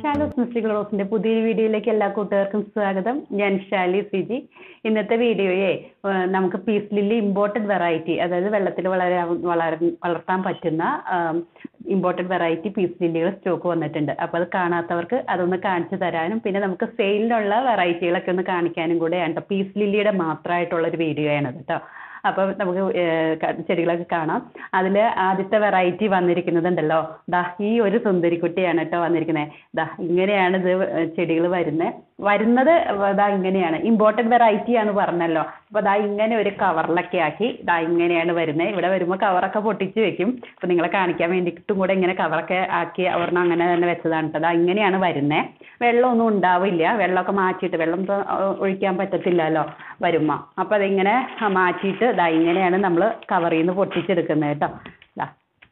ഷാലോസ് mystic റോസിന്റെ പുതിയൊരു വീഡിയോയിലേക്ക് എല്ലാ കൂട്ടുകാർക്കും സ്വാഗതം ഞാൻ ഷാലി സിജി ഇന്നത്തെ വീഡിയോയെ ഏഹ്, നമുക്ക് പീസ് ലില്ലി ഇമ്പോർട്ടഡ് വെറൈറ്റി അതായത് വെള്ളത്തിൽ വളരാ വളര വളർത്താൻ പറ്റുന്ന ഇമ്പോർട്ടഡ് വെറൈറ്റി പീസ് ലില്ലികൾ സ്റ്റോക്ക് വന്നിട്ടുണ്ട് അപ്പോൾ അത് കാണാത്തവർക്ക് അതൊന്ന് കാണിച്ചു തരാനും പിന്നെ നമുക്ക് സെയിലിനുള്ള വെറൈറ്റികളൊക്കെ ഒന്ന് കാണിക്കാനും കൂടെയാണ് കേട്ടോ പീസ് ലില്ലിയുടെ മാത്രമായിട്ടുള്ള ഒരു വീഡിയോ ആണത് കേട്ടോ അപ്പോൾ നമുക്ക് ഏഹ് ക- ചെടികളൊക്കെ കാണാം അതിൽ ആദ്യത്തെ വെറൈറ്റി വന്നിരിക്കുന്നതുണ്ടല്ലോ ദാ ഈ ഒരു സുന്ദരിക്കുട്ടിയാണ് കേട്ടോ വന്നിരിക്കുന്നത് ദാ ഇങ്ങനെയാണ് ഇത് ചെടികൾ വരുന്നത് വരുന്നത് ദാ ഇങ്ങനെയാണ് ഇമ്പോർട്ടൻ്റ് വെറൈറ്റി ആണ് പറഞ്ഞല്ലോ അപ്പോൾ ദാ ഇങ്ങനെ ഒരു കവറിലൊക്കെ ആക്കി ദാ ഇങ്ങനെയാണ് വരുന്നത് ഇവിടെ വരുമ്പോൾ കവറൊക്കെ പൊട്ടിച്ച് വെക്കും അപ്പോൾ നിങ്ങളെ കാണിക്കാൻ വേണ്ടിയിട്ടും കൂടെ ഇങ്ങനെ കവറൊക്കെ ആക്കി ഒരെണ്ണം അങ്ങനെ തന്നെ വെച്ചതാണ് കേട്ടോ ദാ ഇങ്ങനെയാണ് വരുന്നത് വെള്ളമൊന്നും ഉണ്ടാവില്ല വെള്ളമൊക്കെ മാറ്റിയിട്ട് വെള്ളം ഇപ്പൊ, ഏഹ്, ഒഴിക്കാൻ പറ്റത്തില്ലല്ലോ വരുമ്പോൾ അപ്പോൾ അതിങ്ങനെ മാറ്റിയിട്ട് ദാ ഇങ്ങനെയാണ് നമ്മൾ കവറിൽ നിന്ന് പൊട്ടിച്ചെടുക്കുന്നത് കേട്ടോ ദാ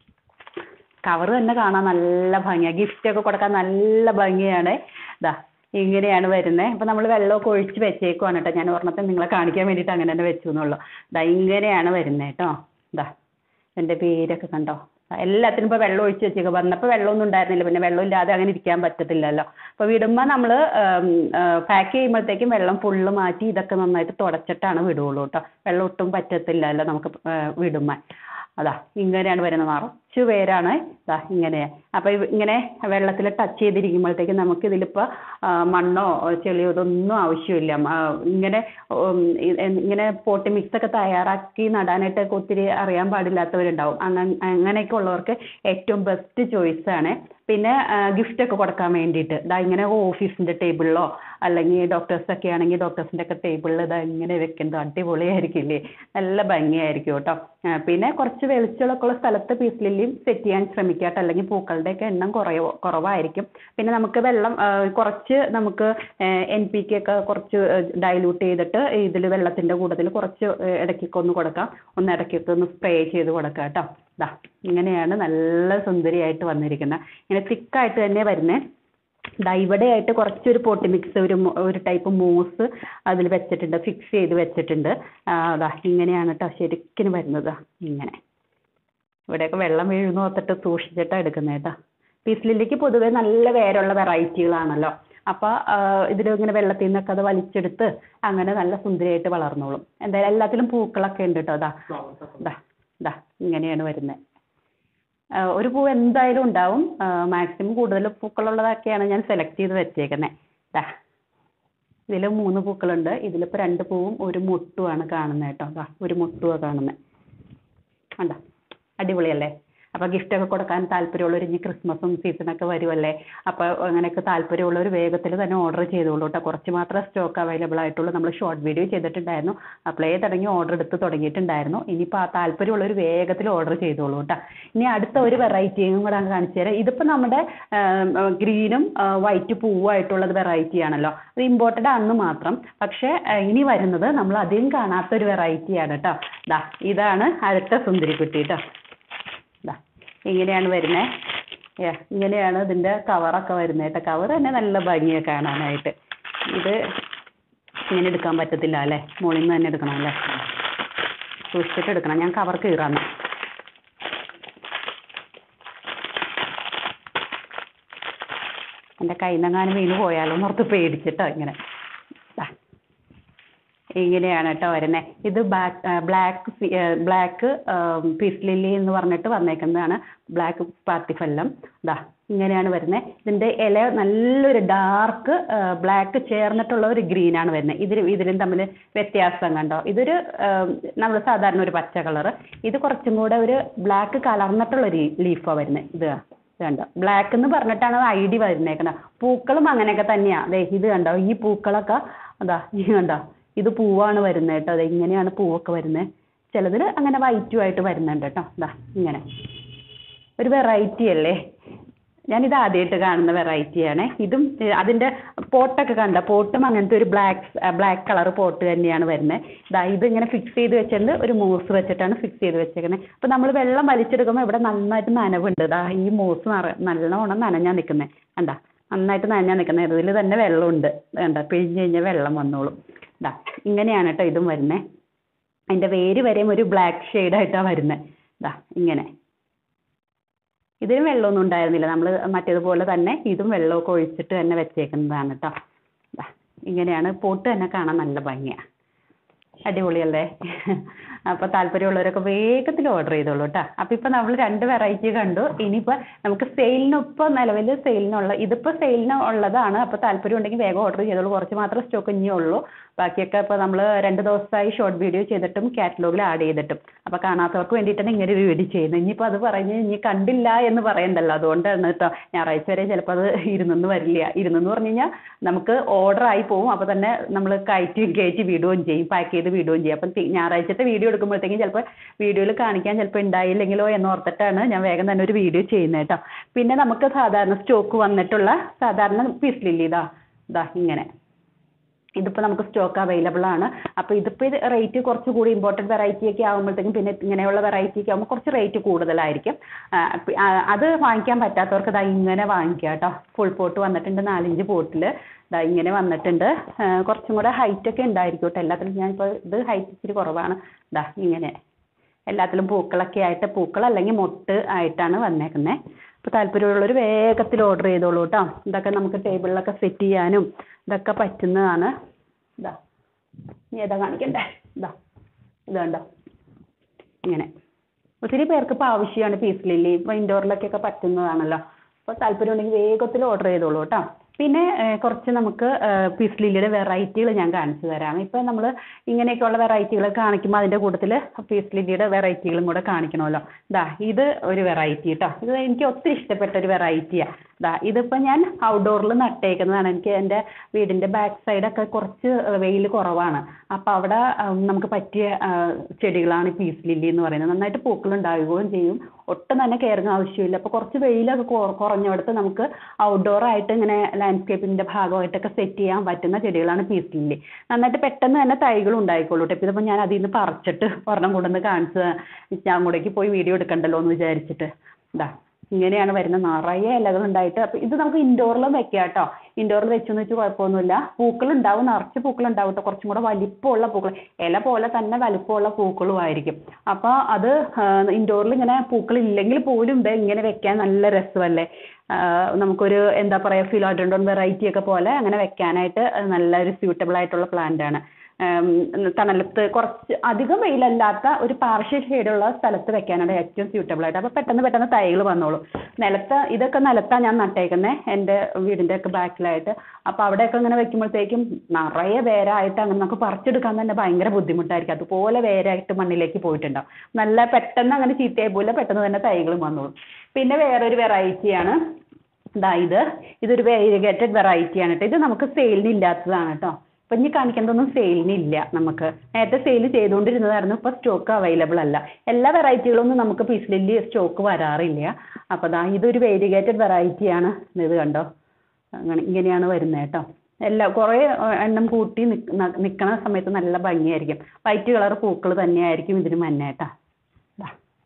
കവർ തന്നെ കാണാൻ നല്ല ഭംഗിയാണ് ഗിഫ്റ്റ് ഒക്കെ കൊടുക്കാൻ നല്ല ഭംഗിയാണ് ദാ ഇങ്ങനെയാണ് വരുന്നത് അപ്പോൾ നമ്മൾ വെള്ളമൊക്കെ ഒഴിച്ച് വെച്ചേക്കുവാണ് കേട്ടോ ഞാൻ ഒരെണ്ണത്തെ നിങ്ങളെ കാണിക്കാൻ വേണ്ടിയിട്ട് അങ്ങനെ തന്നെ വെച്ചു എന്നുള്ളൂ ദാ ഇങ്ങനെയാണ് വരുന്നത് കേട്ടോ ദാ എൻ്റെ പേരൊക്കെ കണ്ടോ എല്ലാത്തിനും ഇപ്പോൾ വെള്ളം ഒഴിച്ച് വെച്ചേക്കുക വന്നപ്പോൾ വെള്ളമൊന്നും ഉണ്ടായിരുന്നില്ല പിന്നെ വെള്ളം ഇല്ലാതെ അങ്ങനെ ഇരിക്കാൻ പറ്റത്തില്ലല്ലോ അപ്പോൾ വിടുമ്പോൾ നമ്മൾ പാക്ക് ചെയ്യുമ്പോഴത്തേക്കും വെള്ളം ഫുള്ള് മാറ്റി ഇതൊക്കെ നന്നായിട്ട് തുടച്ചിട്ടാണ് വിടുകയുള്ളൂ കേട്ടോ വെള്ളം ഒട്ടും പറ്റത്തില്ലല്ലോ നമുക്ക് വിടുമ്പോൾ അതാ ഇങ്ങനെയാണ് വരുന്നത് നിറച്ചു പേരാണ് ഇതാ ഇങ്ങനെ അപ്പോൾ ഇങ്ങനെ വെള്ളത്തിൽ ടച്ച് ചെയ്തിരിക്കുമ്പോഴത്തേക്കും നമുക്ക് ഇതിലിപ്പോൾ മണ്ണോ ചെളിയോ ഇതൊന്നും ആവശ്യമില്ല ആ, ഇങ്ങനെ ഉം, ഇ- ഇങ്ങനെ പോട്ടി മിക്സ് ഒക്കെ തയ്യാറാക്കി നടാനായിട്ടൊക്കെ ഒത്തിരി അറിയാൻ പാടില്ലാത്തവരുണ്ടാവും അങ്ങനെ അങ്ങനെയൊക്കെ ഉള്ളവർക്ക് ഏറ്റവും ബെസ്റ്റ് ചോയ്സ് ആണ് പിന്നെ ഗിഫ്റ്റ് ഒക്കെ കൊടുക്കാൻ വേണ്ടിയിട്ട് ഇതാ ഇങ്ങനെ ഓഫീസിൻ്റെ ടേബിളിലോ അല്ലെങ്കിൽ ഡോക്ടേഴ്സ് ഒക്കെ ആണെങ്കിൽ ഡോക്ടേഴ്സിൻ്റെ ഒക്കെ ടേബിളിൽ ഇതാ ഇങ്ങനെ വെക്കുന്നത് അടിപൊളിയായിരിക്കില്ലേ നല്ല ഭംഗിയായിരിക്കും കേട്ടോ ആ, പിന്നെ കുറച്ച് വെളിച്ചമൊക്കെ ഉള്ള സ്ഥലത്ത് പീസ് ലില്ലിയും സെറ്റ് ചെയ്യാൻ ശ്രമിക്കുക കേട്ടോ അല്ലെങ്കിൽ പൂക്കളുടെയൊക്കെ എണ്ണം കുറയോ കുറവായിരിക്കും പിന്നെ നമുക്ക് വെള്ളം ആ, കുറച്ച് നമുക്ക് എൻ പി കെ ഒക്കെ കുറച്ച് ഡൈല്യൂട്ട് ചെയ്തിട്ട് ഇതിൽ വെള്ളത്തിൻ്റെ കൂട്ടത്തിൽ കുറച്ച് ഇടയ്ക്കൊക്കെ ഒന്ന് കൊടുക്കാം ഒന്ന് ഇടയ്ക്കൊക്കെ ഒന്ന് സ്പ്രേ ചെയ്ത് കൊടുക്കാം കേട്ടോ ദാ ഇങ്ങനെയാണ് നല്ല സുന്ദരിയായിട്ട് വന്നിരിക്കുന്നത് ഇങ്ങനെ തിക്കായിട്ട് തന്നെ വരുന്നത് ദാ ഇവിടെയായിട്ട് കുറച്ചൊരു പോട്ടി മിക്സ് ഒരു മോ- ഒരു ടൈപ്പ് മൂസ് അതിൽ വെച്ചിട്ടുണ്ട് ഫിക്സ് ചെയ്ത് വെച്ചിട്ടുണ്ട് ആ, ദാ ഇങ്ങനെയാണ് കേട്ടോ ശരിക്കും വരുന്നത് ദാ ഇങ്ങനെ ഇവിടെയൊക്കെ വെള്ളം വീഴുന്ന ഓർത്തിട്ട് സൂക്ഷിച്ചിട്ടാണ് എടുക്കുന്നത് കേട്ടോ പീസ് ലില്ലിക്ക് പൊതുവെ നല്ല വേരുള്ള വെറൈറ്റികളാണല്ലോ അപ്പോൾ ഇതിൽ ഇങ്ങനെ വെള്ളത്തിൽ നിന്നൊക്കെ അത് വലിച്ചെടുത്ത് അങ്ങനെ നല്ല സുന്ദരിയായിട്ട് വളർന്നോളും എന്തായാലും എല്ലാത്തിലും പൂക്കളൊക്കെ ഉണ്ട് കേട്ടോ ദാ ദാ ദാ ഇങ്ങനെയാണ് വരുന്നത് ഒരു പൂവ് എന്തായാലും ഉണ്ടാവും മാക്സിമം കൂടുതൽ പൂക്കളുള്ളതൊക്കെയാണ് ഞാൻ സെലക്ട് ചെയ്ത് വെച്ചേക്കുന്നത് ദാ ഇതിൽ മൂന്ന് പൂക്കളുണ്ട് ഇതിലിപ്പോൾ രണ്ട് പൂവും ഒരു മുട്ടുമാണ് കാണുന്നത് കേട്ടോ ദാ ഒരു മുട്ടുമാണ് കാണുന്നത് കണ്ടോ അടിപൊളിയല്ലേ അപ്പോൾ ഗിഫ്റ്റൊക്കെ കൊടുക്കാൻ താല്പര്യമുള്ളവർ ഇനി ക്രിസ്മസും സീസണൊക്കെ വരുമല്ലേ അപ്പോൾ അങ്ങനെയൊക്കെ താല്പര്യമുള്ളവർ വേഗത്തിൽ തന്നെ ഓർഡർ ചെയ്തോളൂ കേട്ടോ കുറച്ച് മാത്രമേ സ്റ്റോക്ക് അവൈലബിൾ ആയിട്ടുള്ളൂ നമ്മൾ ഷോർട്ട് വീഡിയോ ചെയ്തിട്ടുണ്ടായിരുന്നു അപ്ലൈ തുടങ്ങി ഓർഡർ എടുത്ത് തുടങ്ങിയിട്ടുണ്ടായിരുന്നു ഇനിയിപ്പോൾ ആ താല്പര്യമുള്ളവർ വേഗത്തിൽ ഓർഡർ ചെയ്തോളൂ കേട്ടോ ഇനി അടുത്ത ഒരു വെറൈറ്റിയും കൂടെ അങ്ങ് കാണിച്ചു തരാം ഇതിപ്പോൾ നമ്മുടെ ഗ്രീനും വൈറ്റ് പൂവായിട്ടുള്ളത് വെറൈറ്റി ആണല്ലോ അത് ഇമ്പോർട്ടഡ് ആണെന്ന് മാത്രം പക്ഷേ ആ, ഇനി വരുന്നത് നമ്മൾ അധികം കാണാത്ത ഒരു വെറൈറ്റിയാണ് കേട്ടോ ദാ ഇതാണ് അടുത്ത സുന്ദരിക്കുട്ടി കേട്ടോ ദാ ഇങ്ങനെയാണ് വരുന്നത് ഇങ്ങനെയാണ് ഇതിൻ്റെ കവറൊക്കെ വരുന്നത് കേട്ടോ കവർ തന്നെ നല്ല ഭംഗിയാണ് കാണാനായിട്ട് ഇത് ഇങ്ങനെ എടുക്കാൻ പറ്റത്തില്ല അല്ലേ മുകളിൽ നിന്ന് തന്നെ എടുക്കണം അല്ലേ സൂക്ഷിച്ചിട്ട് എടുക്കണം ഞാൻ കവർ കീറാന്ന് എൻ്റെ കയ്യിൽ നിന്നെങ്ങാനും വീണ് പോയാലോ എന്നോർത്ത് പേടിച്ചിട്ടോ ഇങ്ങനെ ദാ. ഇങ്ങനെയാണ് കേട്ടോ വരുന്നത് ഇത് black black black peace lily എന്ന് പറഞ്ഞിട്ട് വന്നേക്കുന്നതാണ് ബ്ലാക്ക് പാർട്ടിഫല്ലം ദാ ഇങ്ങനെയാണ് വരുന്നത് ഇതിൻ്റെ ഇല നല്ലൊരു ഡാർക്ക് ബ്ലാക്ക് ചേർന്നിട്ടുള്ള ഒരു ഗ്രീനാണ് വരുന്നത് ഇതിൽ ഇതിലും തമ്മിൽ വ്യത്യാസം കണ്ടോ ഇതൊരു നമ്മൾ സാധാരണ ഒരു പച്ച കളറ് ഇത് കുറച്ചും കൂടെ ഒരു ബ്ലാക്ക് കലർന്നിട്ടുള്ള ഒരു ലീഫാണ് വരുന്നത് ഇത് ഇത് കണ്ടോ ബ്ലാക്ക് എന്ന് പറഞ്ഞിട്ടാണ് ഐ ഡി വരുന്നേക്കുന്നത് പൂക്കളും അങ്ങനെയൊക്കെ തന്നെയാണ് ദേ ഇത് കണ്ടോ ഈ പൂക്കളൊക്കെ അതാ ഈ കണ്ടോ ഇത് പൂവാണ് വരുന്നത് കേട്ടോ അതെ ഇങ്ങനെയാണ് പൂവൊക്കെ വരുന്നത് ചിലതിൽ അങ്ങനെ വൈറ്റും ആയിട്ട് വരുന്നുണ്ട് കേട്ടോ ദാ ഇങ്ങനെ ഒരു വെറൈറ്റി അല്ലേ ഞാനിത് ആദ്യമായിട്ട് കാണുന്ന വെറൈറ്റിയാണ് ഇതും ഏഹ്, അതിൻ്റെ പോട്ടൊക്കെ കണ്ട പോട്ടും അങ്ങനത്തെ ഒരു ബ്ലാക്ക് ബ്ലാക്ക് കളർ പോട്ട് തന്നെയാണ് വരുന്നത് ഇതാ ഇത് ഇങ്ങനെ ഫിക്സ് ചെയ്ത് വെച്ചിട്ടുണ്ട് ഒരു മൂസ് വെച്ചിട്ടാണ് ഫിക്സ് ചെയ്ത് വെച്ചേക്കുന്നത് അപ്പോൾ നമ്മൾ വെള്ളം വലിച്ചെടുക്കുമ്പോൾ ഇവിടെ നന്നായിട്ട് നനവുണ്ട് ഇതാ ഈ മൂസ് നിറ നല്ലോണം നനഞ്ഞാൽ നിൽക്കുന്നത് കണ്ട നന്നായിട്ട് നനഞ്ഞാൽ നിൽക്കുന്നത് ഇതിൽ തന്നെ വെള്ളമുണ്ട് കണ്ട പിഴിഞ്ഞ് കഴിഞ്ഞാൽ വെള്ളം വന്നോളും ഇതാ ഇങ്ങനെയാണ് കേട്ടോ ഇതും വരുന്നത് അതിൻ്റെ വേര് വരെയും ഒരു ബ്ലാക്ക് ഷെയ്ഡായിട്ടാണ് വരുന്നത് ഇതാ ഇങ്ങനെ ഇതിന് വെള്ളമൊന്നും ഉണ്ടായിരുന്നില്ല നമ്മൾ മറ്റേതുപോലെ തന്നെ ഇതും വെള്ളമൊക്കെ ഒഴിച്ചിട്ട് തന്നെ വെച്ചേക്കുന്നതാണ് കേട്ടോ ദാ ഇങ്ങനെയാണ് പോട്ട് തന്നെ കാണാൻ നല്ല ഭംഗിയാണ് അടിപൊളിയല്ലേ അപ്പോൾ താല്പര്യമുള്ളവരൊക്കെ വേഗത്തിൽ ഓർഡർ ചെയ്തോളൂ കേട്ടോ അപ്പോൾ ഇപ്പോൾ നമ്മൾ രണ്ട് വെറൈറ്റി കണ്ടു ഇനിയിപ്പോൾ നമുക്ക് സെയിലിനിപ്പോൾ നിലവിൽ സെയിലിനുള്ള ഇതിപ്പോൾ സെയിലിന് ഉള്ളതാണ് അപ്പോൾ താല്പര്യം ഉണ്ടെങ്കിൽ വേഗം ഓർഡർ ചെയ്തോളൂ കുറച്ച് മാത്രം സ്റ്റോക്ക് ഇനിയേ ഉള്ളൂ ബാക്കിയൊക്കെ ഇപ്പോൾ നമ്മൾ രണ്ട് ദിവസമായി ഷോർട്ട് വീഡിയോ ചെയ്തിട്ടും കാറ്റലോഗിൽ ആഡ് ചെയ്തിട്ടും അപ്പോൾ കാണാത്തവർക്ക് വേണ്ടിയിട്ടാണ് ഇങ്ങനെ ഒരു വീഡിയോ ചെയ്യുന്നത് ഇനിയിപ്പോൾ അത് പറഞ്ഞ് ഇനി കണ്ടില്ല എന്ന് പറയണ്ടല്ലോ അതുകൊണ്ടാണ് കേട്ടോ ഞായറാഴ്ച വരെ ചിലപ്പോൾ അത് ഇരുന്നെന്ന് വരില്ല ഇരുന്നെന്ന് പറഞ്ഞു കഴിഞ്ഞാൽ നമുക്ക് ഓർഡർ ആയി പോകും അപ്പോൾ തന്നെ നമ്മൾ കയറ്റി കയറ്റി വിടുകയും ചെയ്യും പാക്ക് ചെയ്ത് വിടുകയും ചെയ്യും അപ്പം തി- ഞായറാഴ്ചത്തെ വീഡിയോ എടുക്കുമ്പോഴത്തേക്കും ചിലപ്പോൾ വീഡിയോയിൽ കാണിക്കാൻ ചിലപ്പോൾ ഉണ്ടായില്ലെങ്കിലോ എന്ന് ഓർത്തിട്ടാണ് ഞാൻ വേഗം തന്നെ ഒരു വീഡിയോ ചെയ്യുന്നത് കേട്ടോ പിന്നെ നമുക്ക് സാധാരണ സ്റ്റോക്ക് വന്നിട്ടുള്ള സാധാരണ പീസ് ലില്ലി ഇതാ ഇതാ ഇങ്ങനെ ഇതിപ്പോൾ നമുക്ക് സ്റ്റോക്ക് അവൈലബിൾ ആണ് അപ്പോൾ ഇതിപ്പോൾ ഇത് റേറ്റ് കുറച്ച് കൂടി ഇമ്പോർട്ടൻറ്റ് വെറൈറ്റി ഒക്കെ ആകുമ്പോഴത്തേക്കും പിന്നെ ഇങ്ങനെയുള്ള വെറൈറ്റി ഒക്കെ ആകുമ്പോൾ കുറച്ച് റേറ്റ് കൂടുതലായിരിക്കും ആ, പി- ആ, അത് വാങ്ങിക്കാൻ പറ്റാത്തവർക്ക് ദാ ഇങ്ങനെ വാങ്ങിക്കുക കേട്ടോ ഫുൾ പോട്ട് വന്നിട്ടുണ്ട് നാലഞ്ച് പോട്ടിൽ ദാ ഇങ്ങനെ വന്നിട്ടുണ്ട് ആ, കുറച്ചും കൂടെ ഹൈറ്റ് ഒക്കെ ഉണ്ടായിരിക്കും കേട്ടോ എല്ലാത്തിലും ഞാനിപ്പോൾ ഇത് ഹൈറ്റ് ഇച്ചിരി കുറവാണ് ദാ ഇങ്ങനെ എല്ലാത്തിലും പൂക്കളൊക്കെ ആയിട്ട് പൂക്കൾ അല്ലെങ്കിൽ മൊട്ട് ആയിട്ടാണ് വന്നേക്കുന്നത് അപ്പോൾ താല്പര്യമുള്ളവർ വേഗത്തിൽ ഓർഡർ ചെയ്തോളൂ കേട്ടോ ഇതൊക്കെ നമുക്ക് ടേബിളിലൊക്കെ സെറ്റ് ചെയ്യാനും ഇതൊക്കെ പറ്റുന്നതാണ് ഇതാ ഇനി ഏതാ കാണിക്കണ്ടേ ഇതാ ഇത് കണ്ടോ ഇങ്ങനെ ഒത്തിരി പേർക്ക് ഇപ്പോൾ ആവശ്യമാണ് പീസ് ലില്ലി ഇപ്പോൾ ഇൻഡോറിലൊക്കെ പറ്റുന്നതാണല്ലോ അപ്പോൾ താല്പര്യം ഉണ്ടെങ്കിൽ വേഗത്തിൽ ഓർഡർ ചെയ്തോളൂ കേട്ടോ പിന്നെ ഏഹ്, കുറച്ച് നമുക്ക് പീസ് ലില്ലിയുടെ വെറൈറ്റികൾ ഞാൻ കാണിച്ചു തരാം ഇപ്പോൾ നമ്മൾ ഇങ്ങനെയൊക്കെയുള്ള വെറൈറ്റികൾ കാണിക്കുമ്പോൾ അതിൻ്റെ കൂട്ടത്തിൽ പീസ് ലില്ലിയുടെ വെറൈറ്റികളും കൂടെ കാണിക്കണമല്ലോ ദാ ഇത് ഒരു വെറൈറ്റി കേട്ടോ ഇത് എനിക്ക് ഒത്തിരി ഇഷ്ടപ്പെട്ട ഒരു വെറൈറ്റിയാണ് ദാ ഇതിപ്പോൾ ഞാൻ ഔട്ട്ഡോറിൽ നട്ടേക്കുന്നതാണ് എനിക്ക് എൻ്റെ വീടിൻ്റെ ബാക്ക് സൈഡൊക്കെ കുറച്ച് വെയിൽ കുറവാണ് അപ്പോൾ അവിടെ ഉം, നമുക്ക് പറ്റിയ ആ, ചെടികളാണ് ഈ പീസ് ലില്ലി എന്ന് പറയുന്നത് നന്നായിട്ട് പൂക്കൾ ഉണ്ടാവുകയും ചെയ്യും ഒട്ടും തന്നെ കെയറിങ് ആവശ്യമില്ല അപ്പോൾ കുറച്ച് വെയിലൊക്കെ കുറ- കുറഞ്ഞിടത്ത് നമുക്ക് ഔട്ട്ഡോർ ആയിട്ട് ഇങ്ങനെ ലാൻഡ്സ്കേപ്പിൻ്റെ ഭാഗമായിട്ടൊക്കെ സെറ്റ് ചെയ്യാൻ പറ്റുന്ന ചെടികളാണ് പീസ് ലില്ലി നന്നായിട്ട് പെട്ടെന്ന് തന്നെ തൈകൾ ഉണ്ടായിക്കോളൂ കേട്ടോ ഇപ്പോൾ ഇതിപ്പോൾ ഞാൻ അതിൽ നിന്ന് പറിച്ചിട്ട് ഒരെണ്ണം കൊണ്ടുവന്ന് കാണിച്ച് ഞാൻ അങ്ങോട്ടേക്ക് പോയി വീഡിയോ എടുക്കണ്ടല്ലോ എന്ന് വിചാരിച്ചിട്ട് ഇതാ ഇങ്ങനെയാണ് വരുന്നത് നിറയെ ഇലകൾ ഉണ്ടായിട്ട് അപ്പോൾ ഇത് നമുക്ക് ഇൻഡോറിലും വെക്കാം കേട്ടോ ഇൻഡോറിൽ വെച്ചെന്ന് വെച്ച് കുഴപ്പമൊന്നുമില്ല പൂക്കൾ ഉണ്ടാവും നിറച്ച് പൂക്കൾ ഉണ്ടാവും കേട്ടോ കുറച്ചും കൂടെ വലിപ്പമുള്ള പൂക്കൾ ഇല പോലെ തന്നെ വലിപ്പമുള്ള പൂക്കളും ആയിരിക്കും അപ്പോൾ അത് ഇൻഡോറിൽ ഇങ്ങനെ പൂക്കൾ ഇല്ലെങ്കിൽ പോലും ഇത് ഇങ്ങനെ വെക്കാൻ നല്ല രസമല്ലേ ആ, നമുക്കൊരു എന്താ പറയുക ഫിലോഡോണ്ടോൺ വെറൈറ്റി ഒക്കെ പോലെ അങ്ങനെ വെക്കാനായിട്ട് നല്ലൊരു സ്യൂട്ടബിൾ ആയിട്ടുള്ള പ്ലാന്റ് ആണ് ഉം, തണലത്ത് കുറച്ച് അധികം വെയിലല്ലാത്ത ഒരു പാർഷ്യൽ ഷെയ്ഡുള്ള സ്ഥലത്ത് വെക്കാനാണ് ഏറ്റവും സ്യൂട്ടബിൾ ആയിട്ട് അപ്പോൾ പെട്ടെന്ന് പെട്ടെന്ന് തൈകൾ വന്നോളൂ നിലത്ത് ഇതൊക്കെ നിലത്താണ് ഞാൻ നട്ടേക്കുന്നത് എൻ്റെ വീടിൻ്റെ ഒക്കെ ബാക്കിലായിട്ട് അപ്പോൾ അവിടെയൊക്കെ ഇങ്ങനെ വെക്കുമ്പോഴത്തേക്കും നിറയെ വേരായിട്ട് അങ്ങനെ നമുക്ക് പറിച്ചെടുക്കാൻ തന്നെ ഭയങ്കര ബുദ്ധിമുട്ടായിരിക്കും അതുപോലെ വേരായിട്ട് മണ്ണിലേക്ക് പോയിട്ടുണ്ടാവും നല്ല പെട്ടെന്ന് അങ്ങനെ ചീത്തയായി പോയില്ല പെട്ടെന്ന് തന്നെ തൈകളും വന്നോളും പിന്നെ വേറൊരു വെറൈറ്റിയാണ് ഇതാ ഇത് ഇതൊരു വേരിഗേറ്റഡ് വെറൈറ്റിയാണ് കേട്ടോ ഇത് നമുക്ക് സെയിലിന് ഇല്ലാത്തതാണ് കേട്ടോ ഇപ്പം ഇനി കാണിക്കുന്നതൊന്നും സെയിലിന് ഇല്ല നമുക്ക് നേരത്തെ സെയിൽ ചെയ്തുകൊണ്ടിരുന്നതായിരുന്നു ഇപ്പോൾ സ്റ്റോക്ക് അവൈലബിൾ അല്ല എല്ലാ വെറൈറ്റികളൊന്നും നമുക്ക് പീസ് ലില്ലി സ്റ്റോക്ക് വരാറില്ല അപ്പോൾ ദാ ഇതൊരു വേരിഗേറ്റഡ് വെറൈറ്റിയാണ് ഇത് കണ്ടോ അങ്ങനെ ഇങ്ങനെയാണ് വരുന്നത് കേട്ടോ എല്ലാ കുറേ ഏഹ്, എണ്ണം കൂട്ടി നിൽക്കണ സമയത്ത് നല്ല ഭംഗിയായിരിക്കും വൈറ്റ് കളർ പൂക്കൾ തന്നെയായിരിക്കും ഇതിന് മഞ്ഞ കേട്ടോ ദാ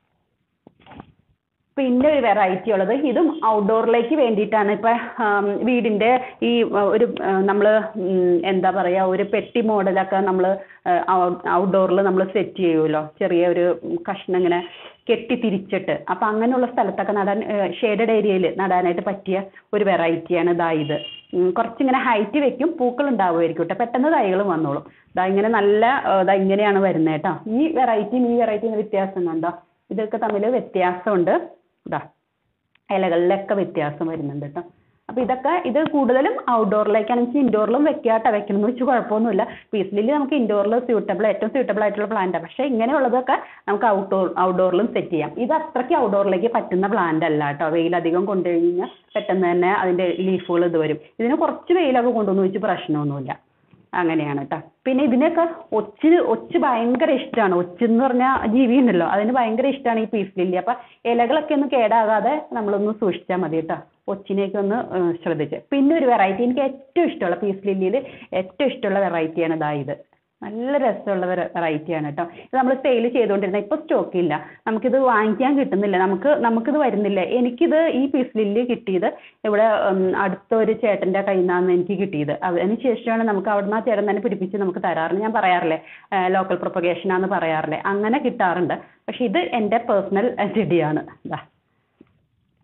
പിന്നെ ഒരു വെറൈറ്റി ഉള്ളത് ഇതും ഔട്ട്ഡോറിലേക്ക് വേണ്ടിയിട്ടാണ് ഇപ്പം വീടിൻ്റെ ഈ ആ, ഒരു നമ്മൾ എന്താ പറയുക ഒരു പെട്ടി മോഡലൊക്കെ നമ്മൾ ഔട്ട്ഡോറിൽ നമ്മൾ സെറ്റ് ചെയ്യുമല്ലോ ചെറിയ ഒരു കഷ്ണം ഇങ്ങനെ കെട്ടി തിരിച്ചിട്ട് അപ്പം അങ്ങനെയുള്ള സ്ഥലത്തൊക്കെ നടാൻ ഷെയ്ഡഡ് ഏരിയയിൽ നടാനായിട്ട് പറ്റിയ ഒരു വെറൈറ്റിയാണ് ഇതാ ഇത് ഉം, കുറച്ചിങ്ങനെ ഹൈറ്റ് വെക്കും പൂക്കൾ ഉണ്ടാവുമായിരിക്കും കേട്ടോ പെട്ടെന്ന് തൈകളും വന്നോളും ഇതാ ഇങ്ങനെ നല്ല ആ, ദാ ഇങ്ങനെയാണ് വരുന്നത് കേട്ടോ ഈ വെറൈറ്റിയും ഈ വെറൈറ്റിയും വ്യത്യാസം കണ്ടോ ഇതൊക്കെ തമ്മിൽ വ്യത്യാസമുണ്ട് ഇതാ ഇലകളിലൊക്കെ വ്യത്യാസം വരുന്നുണ്ട് കേട്ടോ അപ്പോൾ ഇതൊക്കെ ഇത് കൂടുതലും ഔട്ട്ഡോറിലേക്കാണ് വെച്ചാൽ ഇൻഡോറിലും വെക്കാട്ടോ വെക്കണമെന്ന് വെച്ച് കുഴപ്പമൊന്നുമില്ല പീസ് ലില്ലി നമുക്ക് ഇൻഡോറിൽ സ്യൂട്ടബിൾ ഏറ്റവും സ്യൂട്ടബിൾ ആയിട്ടുള്ള പ്ലാന്റാണ് പക്ഷേ ഇങ്ങനെയുള്ളതൊക്കെ നമുക്ക് ഔട്ട്ഡോർ ഔട്ട്ഡോറിലും സെറ്റ് ചെയ്യാം ഇത് അത്രയ്ക്ക് ഔട്ട്ഡോറിലേക്ക് പറ്റുന്ന പ്ലാന്റ് അല്ല കേട്ടോ വെയിലധികം കൊണ്ടു കഴിഞ്ഞാൽ പെട്ടെന്ന് തന്നെ അതിൻ്റെ ലീഫുകൾ ഇത് വരും ഇതിന് കുറച്ച് വെയിലൊക്കെ കൊണ്ടുവന്ന് വെച്ച് പ്രശ്നമൊന്നുമില്ല അങ്ങനെയാണ് കേട്ടോ പിന്നെ ഇതിനൊക്കെ ഒച്ചിന് ഒച്ച് ഭയങ്കര ഇഷ്ടമാണ് ഒച്ചെന്ന് പറഞ്ഞാൽ ജീവി ഉണ്ടല്ലോ അതിന് ഭയങ്കര ഇഷ്ടമാണ് ഈ പീസ് ലില്ലി അപ്പം ഇലകളൊക്കെ ഒന്ന് കേടാകാതെ നമ്മളൊന്ന് സൂക്ഷിച്ചാൽ മതി കേട്ടോ ഒച്ചിനെയൊക്കെ ഒന്ന് ഏഹ്, ശ്രദ്ധിച്ച് പിന്നെ ഒരു വെറൈറ്റി എനിക്ക് ഏറ്റവും ഇഷ്ടമുള്ള പീസ് ലില്ലിയിൽ ഏറ്റവും ഇഷ്ടമുള്ള വെറൈറ്റിയാണ് ഇതാ ഇത് നല്ല രസമുള്ള വെറൈറ്റിയാണ് കേട്ടോ ഇത് നമ്മൾ സെയിൽ ചെയ്തുകൊണ്ടിരുന്ന ഇപ്പോൾ സ്റ്റോക്ക് ഇല്ല നമുക്കിത് വാങ്ങിക്കാൻ കിട്ടുന്നില്ല നമുക്ക് നമുക്കിത് വരുന്നില്ല എനിക്കിത് ഈ പീസ് ലില്ലി കിട്ടിയത് ഇവിടെ ഉം, അടുത്ത ഒരു ചേട്ടൻ്റെ കയ്യിൽ നിന്നാണ് എനിക്ക് കിട്ടിയത് അതിന് ശേഷമാണ് നമുക്ക് അവിടുന്ന് ആ ചേട്ടൻ തന്നെ പിടിപ്പിച്ച് നമുക്ക് തരാറുണ്ട് ഞാൻ പറയാറില്ലേ ലോക്കൽ പ്രൊപ്പഗേഷനാന്ന് പറയാറില്ലേ അങ്ങനെ കിട്ടാറുണ്ട് പക്ഷെ ഇത് എൻ്റെ പേഴ്സണൽ ചെടിയാണ് ഇതാ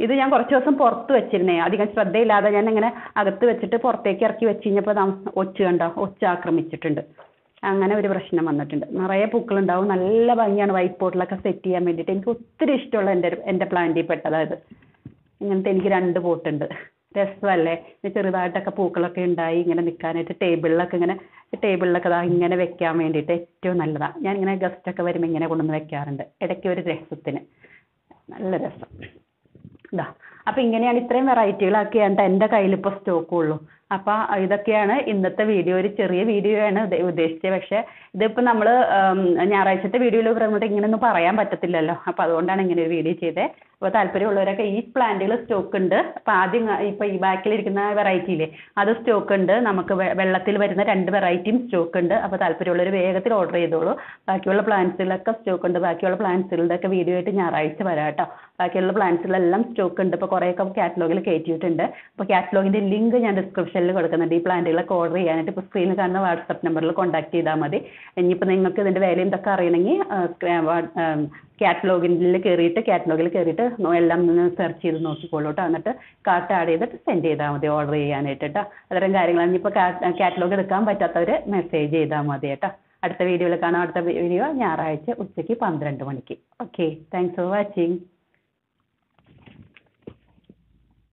ഇത് ഞാൻ കുറച്ച് ദിവസം പുറത്ത് വെച്ചിരുന്നേ അധികം ശ്രദ്ധയില്ലാതെ ഞാൻ ഇങ്ങനെ അകത്ത് വെച്ചിട്ട് പുറത്തേക്ക് ഇറക്കി വെച്ച് കഴിഞ്ഞപ്പോൾ ദാ ഒച്ച കണ്ടോ ഒച്ച ആക്രമിച്ചിട്ടുണ്ട് അങ്ങനെ ഒരു പ്രശ്നം വന്നിട്ടുണ്ട് നിറയെ പൂക്കളുണ്ടാവും നല്ല ഭംഗിയാണ് വൈറ്റ് പോട്ടിലൊക്കെ സെറ്റ് ചെയ്യാൻ വേണ്ടിയിട്ട് എനിക്ക് ഒത്തിരി ഇഷ്ടമുള്ള എൻ്റെ ഒരു- എൻ്റെ പ്ലാന്റിൽ പെട്ടതാണ് ഇങ്ങനത്തെ എനിക്ക് രണ്ട് പോട്ടുണ്ട് രസമല്ലേ ഇത് ചെറുതായിട്ടൊക്കെ പൂക്കളൊക്കെ ഉണ്ടായി ഇങ്ങനെ നിൽക്കാനായിട്ട് ടേബിളിലൊക്കെ ഇങ്ങനെ ടേബിളിലൊക്കെ ദാ ഇങ്ങനെ വെക്കാൻ വേണ്ടിയിട്ട് ഏറ്റവും നല്ലതാണ് ഞാൻ ഇങ്ങനെ ഗസ്റ്റൊക്കെ വരുമ്പോൾ ഇങ്ങനെ കൊണ്ടുവന്ന് വെക്കാറുണ്ട് ഇടയ്ക്ക് ഒരു രസത്തിന് നല്ല രസം ഇതാ അപ്പോൾ ഇങ്ങനെയാണ് ഇത്രയും വെറൈറ്റികളൊക്കെയാണ് എൻ്റെ കയ്യിൽ ഇപ്പോൾ സ്റ്റോക്ക് ഉള്ളൂ അപ്പോൾ ഇതൊക്കെയാണ് ഇന്നത്തെ വീഡിയോ ഒരു ചെറിയ വീഡിയോ ആണ് ഉദ്ദ- ഉദ്ദേശിച്ചത് പക്ഷേ ഇതിപ്പോൾ നമ്മൾ ഞായറാഴ്ചത്തെ വീഡിയോയിൽ പറഞ്ഞിട്ട് ഇങ്ങനെയൊന്നും പറയാൻ പറ്റത്തില്ലല്ലോ അപ്പോൾ അതുകൊണ്ടാണ് ഇങ്ങനെ ഒരു വീഡിയോ ചെയ്തത് അപ്പോൾ താല്പര്യമുള്ളവരൊക്കെ ഈ പ്ലാന്റുകൾ സ്റ്റോക്ക് ഉണ്ട് അപ്പോൾ ആദ്യം ഇപ്പോൾ ഈ ബാക്കിലിരിക്കുന്ന വെറൈറ്റിയില്ലേ അത് സ്റ്റോക്ക് ഉണ്ട് നമുക്ക് വെ- വെള്ളത്തിൽ വരുന്ന രണ്ട് വെറൈറ്റിയും സ്റ്റോക്ക് ഉണ്ട് അപ്പോൾ താല്പര്യമുള്ളവർ വേഗത്തിൽ ഓർഡർ ചെയ്തോളൂ ബാക്കിയുള്ള പ്ലാന്റ്സുകളൊക്കെ സ്റ്റോക്ക് ഉണ്ട് ബാക്കിയുള്ള പ്ലാന്റ്സുകളുടെ ഒക്കെ വീഡിയോ ആയിട്ട് ഞായറാഴ്ച വരാം കേട്ടോ ബാക്കിയുള്ള പ്ലാന്റ്സുകളെല്ലാം സ്റ്റോക്ക് ഉണ്ട് ഇപ്പോൾ കുറേയൊക്കെ കാറ്റലോഗിൽ കയറ്റിയിട്ടുണ്ട് അപ്പോൾ കാറ്റലോഗിൻ്റെ ലിങ്ക് ഞാൻ ഡിസ്ക്രിപ്ഷനിൽ കൊടുക്കുന്നുണ്ട് ഈ പ്ലാന്റുകളൊക്കെ ഓർഡർ ചെയ്യാനായിട്ട് ഇപ്പോൾ സ്ക്രീനിൽ കാണുന്ന വാട്സപ്പ് നമ്പറിൽ കോൺടാക്ട് ചെയ്താൽ മതി ഇനിയിപ്പോൾ നിങ്ങൾക്ക് ഇതിൻ്റെ വിലയും ഇതൊക്കെ അറിയണമെങ്കിൽ കാറ്റലോഗിൽ കയറിയിട്ട് കാറ്റലോഗിൽ കയറിയിട്ട് നോ- എല്ലാം ഒന്ന് സെർച്ച് ചെയ്ത് നോക്കിക്കോളൂ കേട്ടോ എന്നിട്ട് കാർട്ട് ആഡ് ചെയ്തിട്ട് സെൻഡ് ചെയ്താൽ മതി ഓർഡർ ചെയ്യാനായിട്ട് കേട്ടോ അത്തരം കാര്യങ്ങളാണ് ഇനിയിപ്പോൾ കാറ്റലോഗ് എടുക്കാൻ പറ്റാത്തവർ മെസ്സേജ് ചെയ്താൽ മതി കേട്ടോ അടുത്ത വീഡിയോയിൽ കാണാം അടുത്ത വീഡിയോ ഞായറാഴ്ച ഉച്ചയ്ക്ക് പന്ത്രണ്ട് മണിക്ക് ഓക്കെ താങ്ക്സ് ഫോർ വാച്ചിങ്